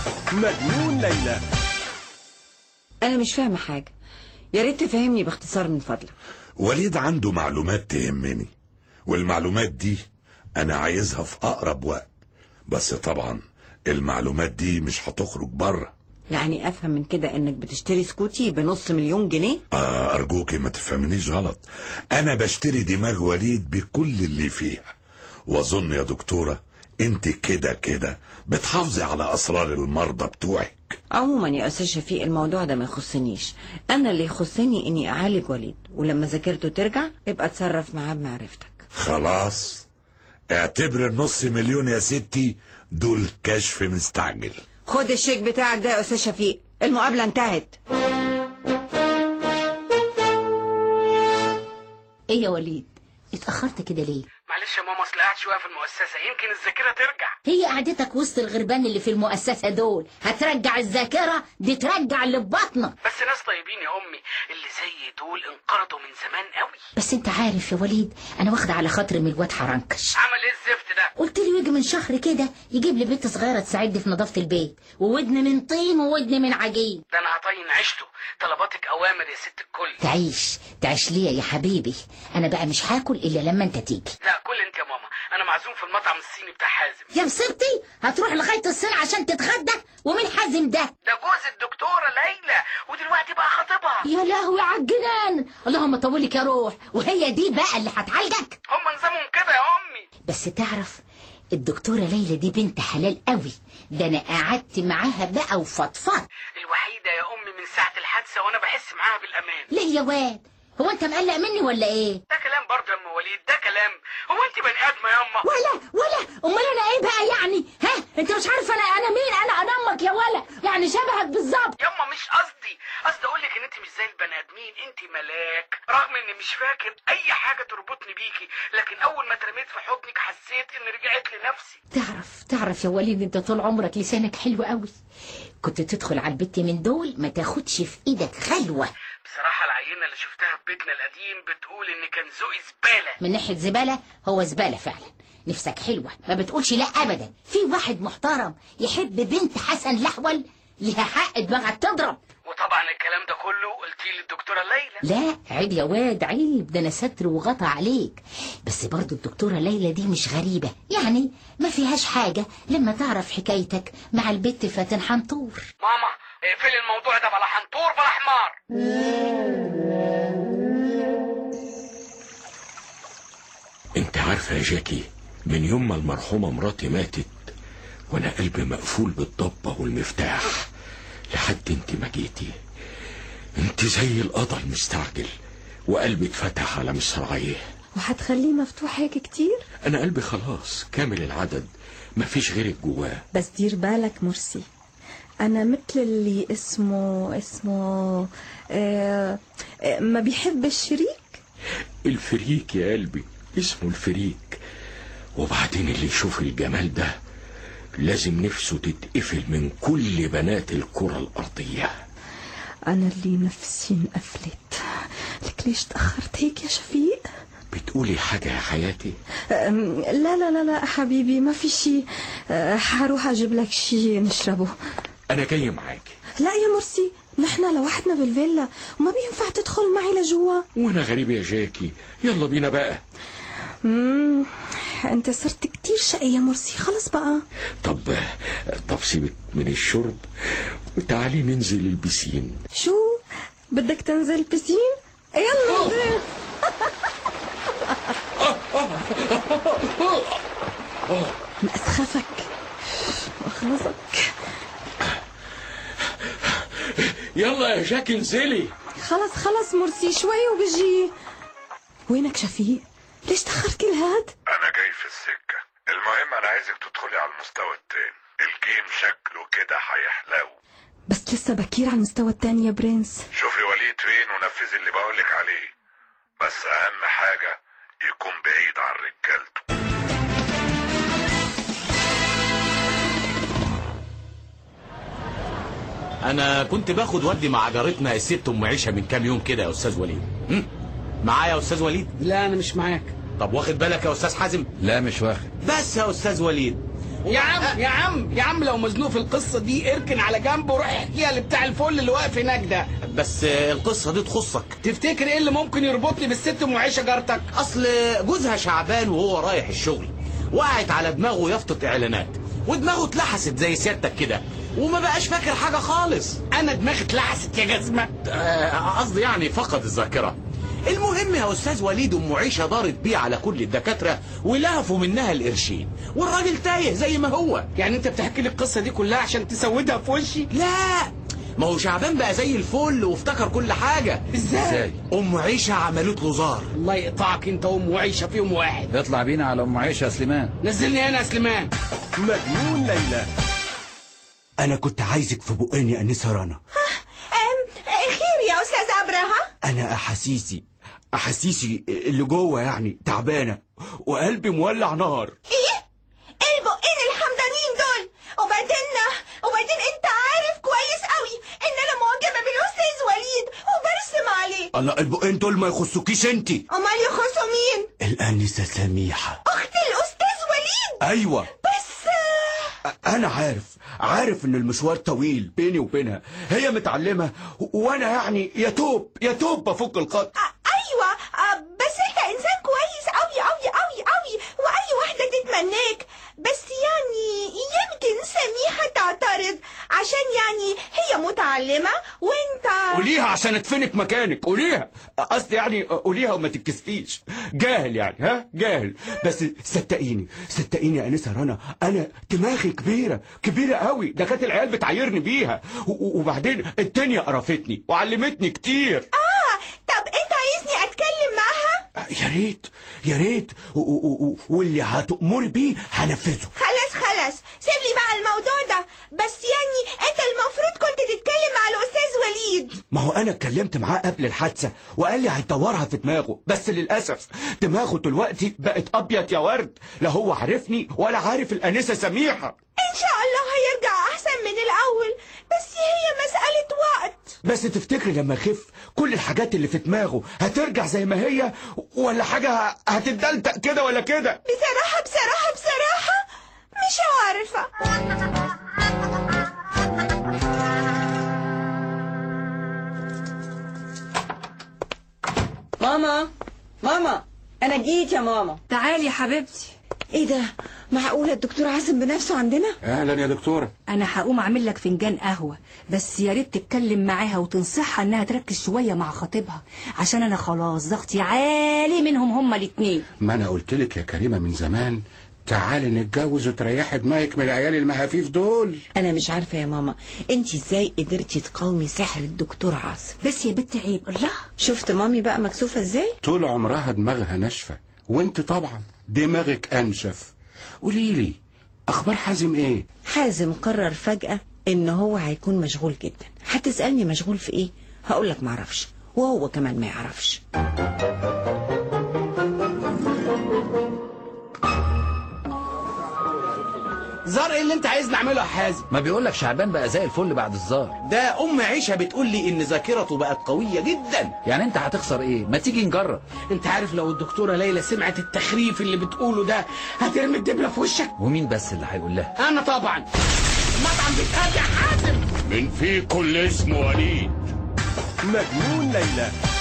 مجنون ليلى انا مش فاهمه حاجه يا ريت تفهمني باختصار من فضلك وليد عنده معلومات تهمني والمعلومات دي انا عايزها في اقرب وقت بس طبعا المعلومات دي مش هتخرج بره يعني افهم من كده انك بتشتري سكوتي بنص مليون جنيه آه ارجوكي ما تفهمنيش غلط انا بشتري دماغ وليد بكل اللي فيها واظن يا دكتورة انت كده كده بتحافظي على اسرار المرضى بتوعك عموما يا استاذ شفيق الموضوع ده ما يخصنيش انا اللي يخصني اني اعالج وليد ولما ذاكرته ترجع ابقى اتصرف معاه بمعرفتك خلاص اعتبر النص مليون يا ستي دول كشف مستعجل خد الشيك بتاعك ده يا استاذ شفيق المقابله انتهت ايه يا وليد اتأخرت كده ليه معلش يا ماما اصل قاعد شويه في المؤسسه يمكن الذاكره ترجع هي قعدتك وسط الغربان اللي في المؤسسة دول هترجع الذاكرة دي ترجع اللي في بطنك بس ناس طيبين يا امي اللي زي دول انقرضوا من زمان قوي بس انت عارف يا وليد انا واخدة على خاطري من الواد حرنكش عمل ايه الزفت ده قلت له يجي من شهر كده يجيب لي بنت صغيرة تساعدني في نظافة البيت وودن من طين وودن من عجين ده انا هطين عشته طلباتك اوامر يا ست الكل تعيش تعيش ليه يا حبيبي انا بقى مش هاكل الا لما انت تيجي لا كل انت يا ماما انا معزوم في المطعم الصيني بتاع حازم يا مصيبتي هتروح لغاية الصين عشان تتغدى ومين حازم ده ده جوز الدكتوره ليلى ودلوقتي بقى خطيبها يا لهوي عالجنان اللهم طولك يا روح وهي دي بقى اللي هتعالجك هم نظامهم كده يا امي بس تعرف الدكتورة ليلى دي بنت حلال قوي ده انا قعدت معاها بقى وفضفض الوحيده يا امي من ساعه الحادثه وانا بحس معاها بالامان ليه يا واد هو انت مقلق مني ولا ايه ده كلام برضه يا ام وليد ده كلام هو انت بني ادمه يا اما ولا ولا امال انا ايه بقى يعني ها انت مش عارف انا انا مين انا انا امك يا ولا يعني شبهك بالظبط ياما مش قصدي قصدي اقول لك ان انت مش زي البني ادمين انت ملاك رغم اني مش فاكر اي حاجه تربطني بيكي لكن اول ما اترميت في حضنك حسيت ان رجعت لنفسي تعرف تعرف يا وليد انت طول عمرك لسانك حلو قوي كنت تدخل على البت من دول ما تاخدش في ايدك خلوه بصراحه العينه اللي شفتها في بيتنا القديم بتقول ان كان ذوقي زباله من ناحيه زباله هو زباله فعلا نفسك حلوه ما بتقولش لا ابدا في واحد محترم يحب بنت حسن الاحول ليها حق دماغك تضرب وطبعا الكلام ده كله قلتيه للدكتوره ليلى لا عيب يا واد عيب ده انا ستر وغطى عليك بس برضو الدكتوره ليلى دي مش غريبه يعني ما فيهاش حاجه لما تعرف حكايتك مع البت فاتن حنطور ماما اقفلي الموضوع ده بلا حنطور بلا حمار انت عارفة يا جاكي من يوم ما المرحومة مراتي ماتت وانا قلبي مقفول بالضبة والمفتاح لحد انت ما جيتي انت زي القضا المستعجل وقلبي اتفتح على مصراعيه وهتخليه مفتوح هيك كتير انا قلبي خلاص كامل العدد مفيش غيرك جواه بس دير بالك مرسي انا مثل اللي اسمه اسمه آه آه ما بيحب الشريك الفريك يا قلبي اسمه الفريك وبعدين اللي يشوف الجمال ده لازم نفسه تتقفل من كل بنات الكرة الأرضية انا اللي نفسي انقفلت لك ليش تاخرت هيك يا شفيق بتقولي حاجة يا حياتي أم، لا لا لا لا حبيبي ما في شيء أه، حروح اجيب لك شيء نشربه أنا جاي معاكي لا يا مرسي نحن لوحدنا بالفيلا وما بينفع تدخل معي لجوا وأنا غريب يا جاكي يلا بينا بقى مم، انت صرت كتير شقي يا مرسي خلص بقى طب طب سيبك من الشرب وتعالي ننزل البسين شو بدك تنزل بسين يلا بيه. مأسخفك واخلصك يلا يا جاكي انزلي خلص خلص مرسي شوي وبجي وينك شفيق ليش تأخرت كل هاد انا جاي في السكة المهم انا عايزك تدخلي على المستوى التاني الجيم شكله كده هيحلو بس لسه بكير على المستوى التاني يا برنس شوفي وليد فين ونفذي اللي بقولك عليه بس اهم حاجة يكون بعيد عن رجالته انا كنت باخد ودي مع جارتنا الست ام عيشه من كام يوم كده يا استاذ وليد هم؟ معايا يا استاذ وليد لا انا مش معاك طب واخد بالك يا استاذ حازم لا مش واخد بس يا استاذ وليد يا عم يا عم يا عم لو مزنوق في القصه دي اركن على جنب وروح احكيها لبتاع الفل اللي واقف هناك ده بس آه، القصه دي تخصك تفتكر ايه اللي ممكن يربطني بالست ام عيشه جارتك اصل جوزها شعبان وهو رايح الشغل وقعت على دماغه يافطه اعلانات ودماغه اتلحست زي سيادتك كده وما بقاش فاكر حاجه خالص انا دماغي اتلحست يا جزمه آه، قصدي يعني فقد الذاكره المهم يا استاذ وليد ام عيشه دارت بيه على كل الدكاتره ولهفوا منها القرشين والراجل تايه زي ما هو يعني انت بتحكي لي القصه دي كلها عشان تسودها في وشي لا ما هو شعبان بقى زي الفل وافتكر كل حاجه ازاي ام عيشه عملت له زار الله يقطعك انت وام عيشه في يوم واحد اطلع بينا على ام عيشه يا سليمان نزلني هنا يا سليمان مجنون ليلى انا كنت عايزك في بقين يا انسه رنا خير يا أستاذ أبرهة انا احاسيسي احاسيسي اللي جوه يعني تعبانه وقلبي مولع نار إيه البقين الحمدانين دول وبعدين وبعدين أنت عارف كويس قوي إن أنا معجبة بالأستاذ وليد وبرسم عليه الله البقين دول ما يخصوكيش انتي أمال يخصوا مين؟ الانسه سميحه أخت الأستاذ وليد ايوه بس آه، انا عارف عارف ان المشوار طويل بيني وبينها هي متعلمه وانا يعني يا توب يا توب بفك الخط آه، أيوة آه، بس أنت إنسان كويس أوي أوي أوي أوي وأي واحدة تتمناك بس يعني يمكن سميحة تعترض عشان يعني هي متعلمة وأنت قوليها عشان ادفنك مكانك قوليها قصدي يعني قوليها وما تتكسفيش جاهل يعني ها جاهل بس صدقيني صدقيني يا انسه رنا انا دماغي كبيره كبيره قوي ده كانت العيال بتعايرني بيها و- و- وبعدين الدنيا قرفتني وعلمتني كتير آه طب أنت عايزني أتكلم معاها؟ يا ريت يا ريت و- و- و- واللي هتأمري بيه هنفذه خلاص خلاص سيب لي بقى الموضوع ده بس يعني أنت المفروض كنت تتكلم مع الأستاذ وليد ما هو انا اتكلمت معاه قبل الحادثه وقال لي هيطورها في دماغه بس للاسف دماغه دلوقتي بقت ابيض يا ورد لا هو عارفني ولا عارف الانسه سميحه إن شاء الله هيرجع أحسن من الأول بس هي مسألة وقت بس تفتكري لما يخف كل الحاجات اللي في دماغه هترجع زي ما هي ولا حاجه هتتدلتق كده ولا كده بصراحة بصراحة بصراحة مش عارفة ماما ماما انا جيت يا ماما تعالي يا حبيبتي ايه ده معقوله الدكتور عازم بنفسه عندنا اهلا يا دكتوره انا هقوم اعمل لك فنجان قهوه بس يا ريت تتكلم معاها وتنصحها انها تركز شويه مع خطيبها عشان انا خلاص ضغطي عالي منهم هما الاتنين ما انا قلت لك يا كريمه من زمان تعالي نتجوز وتريحي دماغك من العيال المهافيف دول انا مش عارفه يا ماما انت ازاي قدرتي تقاومي سحر الدكتور عاصم بس يا بنت عيب الله شفت مامي بقى مكسوفه ازاي طول عمرها دماغها ناشفه وانت طبعا دماغك انشف قولي لي اخبار حازم ايه حازم قرر فجاه ان هو هيكون مشغول جدا هتسالني مشغول في ايه هقول لك معرفش وهو كمان ما يعرفش زار ايه اللي انت عايز نعمله يا حازم ما بيقول لك شعبان بقى زي الفل بعد الزار ده ام عيشه بتقول لي ان ذاكرته بقت قويه جدا يعني انت هتخسر ايه ما تيجي نجرب انت عارف لو الدكتوره ليلى سمعت التخريف اللي بتقوله ده هترمي الدبله في وشك ومين بس اللي هيقول لها انا طبعا المطعم بيتهد يا حازم من فيكم اللي اسمه وليد مجنون ليلى